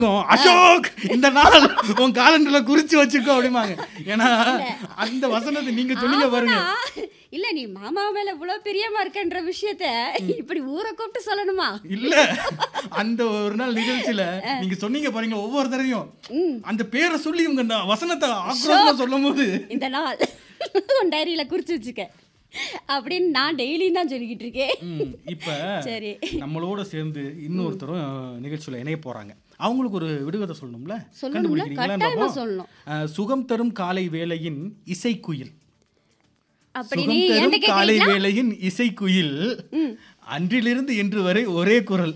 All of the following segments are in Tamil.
அசோக் இந்த நாள் உன் காலண்டர்ல குறிச்சு வச்சுக்கோ அப்படிமாங்க ஏன்னா அந்த வசனத்தை நீங்க சொன்னீங்க பாருங்க ஆமா. இல்ல நீ மாமா மேல இவ்வளவு பிரியமா இருக்கன்ற விஷயத்த இப்படி ஊரை கூப்பிட்டு சொல்லணுமா இல்ல அந்த ஒரு நாள் நிகழ்ச்சியில நீங்க சொன்னீங்க பாருங்க ஒவ்வொரு தடவையும் ம். அந்த பேரை சொல்லி இவங்க இந்த வசனத்தை ஆக்ரோஷமா சொல்லும் போது இந்த நாள் உன் டைரியில குறிச்சு வச்சுக்க அப்படின்னு நான் டெய்லியும் தான் சொல்லிக்கிட்டு இருக்கேன் ம், இப்ப சரி நம்மளோட சேர்ந்து இன்னொருத்தரும் நிகழ்ச்சியில இணைய போறாங்க அவங்களுக்கு ஒரு விடுகதை சொல்லணும்ல சொல்லணும்ல கண்டுபிடிக்கிறீங்களா கட்டாயமா பாப்போம்? சொல்லணும் அஹ், சுகம் தரும் காலை வேளையின் இசைக்குயில் அப்படின்னு சுகம் தரும் என்கிட்ட காலை கேக்குறீங்களா? வேளையின் இசைக்குயில் அன்றிலிருந்து இன்று வரை ஒரே குரல்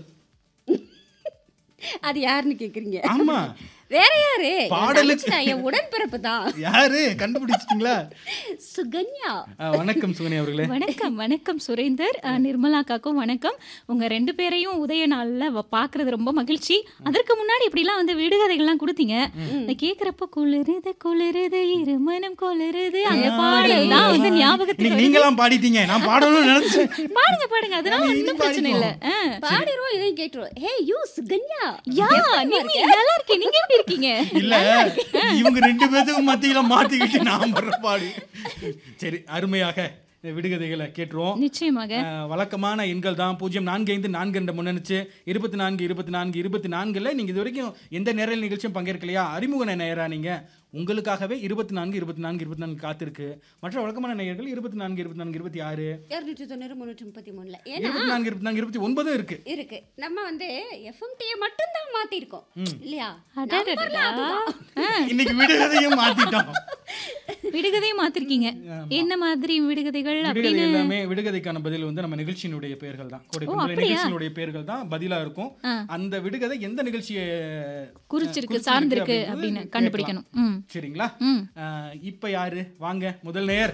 அது யாருன்னு கேக்குறீங்க ஆமா வேற யாரு பாடலுக்கு- பாடலுக்கு என் உடன்பிறப்பு தான் யாரு கண்டுபிடிச்சிட்டீங்களா சுகன்யா அஹ், வணக்கம் சுகனி அவர்களே வணக்கம் வணக்கம் சுரேந்தர் அஹ், நிர்மலா காக்கும் வணக்கம் உங்க ரெண்டு பேரையும் உதய நாள்ல வ- பாக்குறது ரொம்ப மகிழ்ச்சி அதற்கு முன்னாடி இப்படிலாம் வந்து விடுகதைகள்லாம் கொடுத்தீங்க இந்த கேக்குறப்ப குளிருது குளிருது இருமனம் குளிருது அந்த பாடல் தான் வந்து ஞாபகத்துக்கு இன்னைக்கு வருது. நீங்களாம் பாடிட்டீங்க நான் பாடணும்னு நினைச்சேன் பாடுங்க பாடுங்க அதனால நீ ஒன்றும் பாடிக்கோ. பிரச்சனை இல்ல அஹ். பாடிடுவோம் இதையும் கேட்டுருவோம் ஹே யூ சுகன்யா யா நீங்க நல்லா இருக்கீங்க நீங்க எப்படி இருக்கீங்க இல்ல இவங்க ரெண்டு பேத்துக்கும் மத்தியில மாட்டிக்கிட்டு நான் வர்ற பாடு சரி அருமையாக இந்த விடுகதைகளை கேட்டுருவோம் நிச்சயமாக அஹ், வழக்கமான எண்கள் தான் பூஜ்ஜியம் நான்கு ஐந்து நான்கு என்ற முன்னணிச்சு இருபத்தி நான்கு இருபத்தி நான்கு இருபத்தி நான்குல நீங்க இது வரைக்கும் எந்த நேரல் நிகழ்ச்சியும் பங்கேற்கலையா அறிமுக நேரா நீங்க உங்களுக்காகவே இருபத்தி நான்கு இருபத்தி நான்கு இருபத்தி நான்கு காத்திருக்கு மற்ற வழக்கமான நேயர்கள் இருபத்தி நான்கு இருபத்தி நான்கு இருபத்தி ஆறு இருநூற்றி தொண்ணூறு முந்நூற்றி முப்பத்தி மூணுல ஏன்னா இருபத்தி நான்கு இருபத்தி நான்கு இருபத்தி ஒன்பதும் இருக்கு இருக்கு நம்ம வந்து எஃப்எம்டியை மட்டும் தான் மாத்திருக்கோம் இல்லையா அடடடடா. நம்பர்லாம் அதுதான். இன்னைக்கு விடுகதையும் மாத்திட்டோம் விடுகதையும் மாத்திருக்கீங்க என்ன மாதிரி விடுகதைகள் விடுகதை அப்படின்னு எல்லாமே விடுகதைக்கான பதில் வந்து நம்ம நிகழ்ச்சியினுடைய பெயர்கள் தான் கோடை பண்பலை அப்படியா? நிகழ்ச்சியினுடைய பெயர்கள் தான் பதிலா இருக்கும் ஆ. அந்த விடுகதை எந்த நிகழ்ச்சியை குறிச்சிருக்கு சார்ந்திருக்கு அப்படின்னு கண்டுபிடிக்கணும் ம் சரிங்களா ம் ஆஹ், இப்ப யாரு வாங்க முதல் நேயர்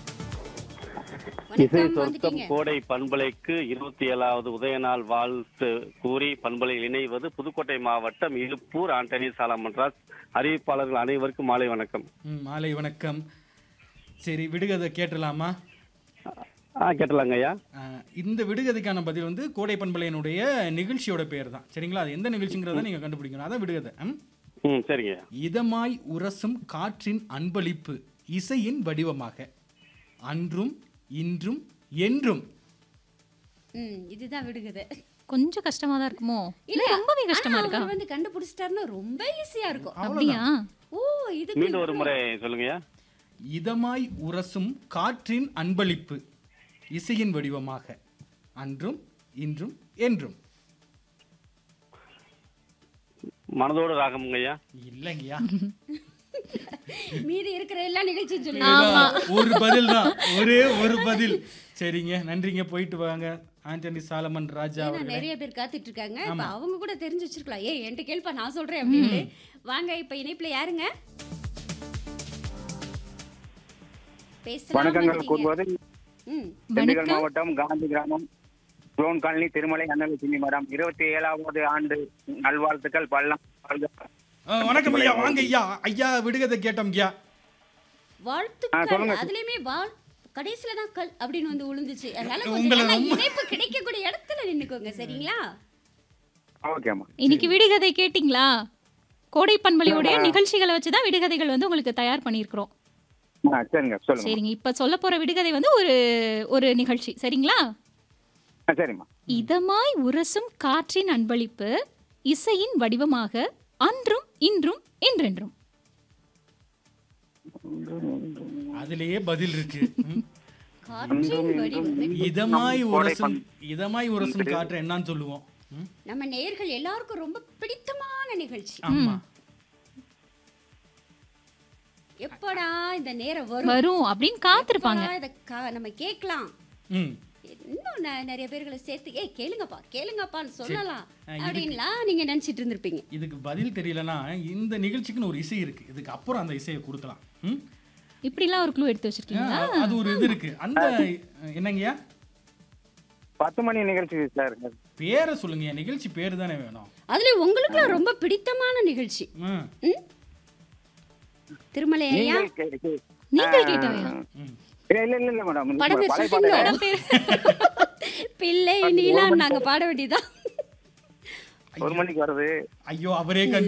இசை வணக்கம் சொர்க்கம் வந்துட்டீங்க கோடை பண்பலைக்கு இருபத்தி ஏழாவது உதயநாள் வாழ்த்து கூறி பண்பலையில் இணைவது புதுக்கோட்டை மாவட்டம் இழுப்பூர் ஆண்டனி சாலமன்ராஜ் அறிவிப்பாளர்கள் அனைவருக்கும் மாலை வணக்கம் ம், மாலை வணக்கம் சரி விடுகதை கேட்டலாமா ஆ கேட்டலாங்க ஐயா ஆஹ், இந்த விடுகதைக்கான பதில் வந்து கோடை பண்பலையினுடைய நிகழ்ச்சியோட பேர் தான் சரிங்களா அது எந்த நிகழ்ச்சிங்கிறத நீங்க கண்டுபிடிக்கணும் அதான் விடுகதை ம்? ம் சரிங்க ஐயா இதமாய் உரசும் காற்றின் அன்பளிப்பு இசையின் வடிவமாக அன்றும் இன்றும் என்றும் ம் இதுதான் விடுகுது கொஞ்சம் கஷ்டமா தான் இருக்குமோ இல்ல ரொம்பவே கஷ்டமா ஆனா இருக்கா அவர் வந்து கண்டுபிடிச்சிட்டாருன்னா ரொம்ப ஈஸியா இருக்கும் அப்படியா ஓ இது மீண்டும் ஒரு முறை சொல்லுங்க ஐயா இதமாய் உரசும் காற்றின் அன்பளிப்பு இசையின் வடிவமாக அன்றும் இன்றும் என்றும் மனதோடு ராகமுங்க ஐயா இல்லைங்கய்யா மீதி இருக்கிற எல்லா நிகழ்ச்சியும் சொல்லி ஒரு பதில் தான் ஒரே ஒரு பதில் சரிங்க நன்றிங்க போயிட்டு வாங்க ஆண்டனி சாலமன் ராஜா ஏன்னா அவர்களே நிறைய பேர் காத்துட்டு இருக்காங்க இப்ப அவங்க கூட தெரிஞ்சு வச்சிருக்கலாம் ஏய் என்கிட்ட கேள்ப்பா நான் சொல்றேன் அப்படின்னு வாங்க இப்ப இணைப்புல யாருங்க பேசலாம் வணக்கங்கள் வந்துட்டீங்க. கூறுவது ம் திண்டுக்கல் மாவட்டம் காந்தி கிராமம் ஜோன் காலனி திருமலை அன்னலட்சுமி மரம் இருபத்தி ஏழாவது ஆண்டு நல்வாழ்த்துக்கள் பள்ளம் வாழ்க. ஆ, வணக்கம் ஐயா வாங்க ஐயா ஐயா விடுகதை கேட்டோம் ஐயா ஆ, வாழ்த்துக்கள் சொல்லுங்க. அதுலயுமே வாழ் கடைசில தான் கல் அப்படின்னு வந்து விழுந்துச்சு அதனால கொஞ்சம் உங்களை நல்லா ரொம்ப- இணைப்பு கிடைக்கக்கூடிய இடத்துல நின்னுக்கோங்க சரிங்களா ஓகேம்மா இன்னைக்கு விடுகதை கேட்டிங்களா கோடை பண்பலையோடைய நிகழ்ச்சிகளை வச்சு தான் விடுகதைகள் வந்து உங்களுக்கு தயார் பண்ணியிருக்கிறோம் ஆ சரிங்க சொல்லுங்க சரிங்க இப்ப சொல்ல போற விடுகதை வந்து ஒரு ஒரு நிகழ்ச்சி சரிங்களா ஆ சரிம்மா இதமாய் உரசும் காற்றின் அன்பளிப்பு இசையின் வடிவமாக அன்றும் இன்றும் என்றென்றும் அதுலயே பதில் இருக்கு ம். காற்றின் வடிவம் இதமாய் உரசும் இதமாய் உரசும் காற்று என்னன்னு சொல்லுவோம் ம்? நம்ம நேயர்கள் எல்லாருக்கும் ரொம்ப பிடித்தமான நிகழ்ச்சி ஆமா எப்படா இந்த நேரம் வரும் வரும் அப்படின்னு காத்திருப்பாங்க எப்படா இத கா- நம்ம கேட்கலாம் ம் இன்னும் ந- நிறைய பேர்களை சேர்த்து ஏய் கேளுங்கப்பா கேளுங்கப்பான்னு சொல்லலாம் ஆ, இதுக்கு- அப்படின்லாம் நீங்க நினைச்சிட்டு இருந்திருப்பீங்க இதுக்கு பதில் தெரியலனா இந்த நிகழ்ச்சிக்குன்னு ஒரு இசை இருக்கு இதுக்கு அப்புறம் அந்த இசையை கொடுக்கலாம் ம்? இப்படிலாம் ஒரு க்ளூ எடுத்து ஆ, வச்சிருக்கீங்களா அது ஒரு இது இருக்கு அந்த என்னங்கய்யா பத்து மணி நிகழ்ச்சி சார் பேரை சொல்லுங்க நிகழ்ச்சி பேர் தானே வேணும் அதுல உங்களுக்குலாம் ரொம்ப பிடித்தமான நிகழ்ச்சி ம், ம்? திருமலை ஐயா நீங்கள் கே- கே- நீங்கள் கேட்டவையா ம். இல்ல இல்ல இல்ல இல்ல மேடம் படம் பேர் பழைய சொல்றீங்களா? பாடல் பிள்ளை நீலாம் நாங்க பாட வேண்டியதா ஒரு மணிக்கு வருது ஐயோ அவரே கண்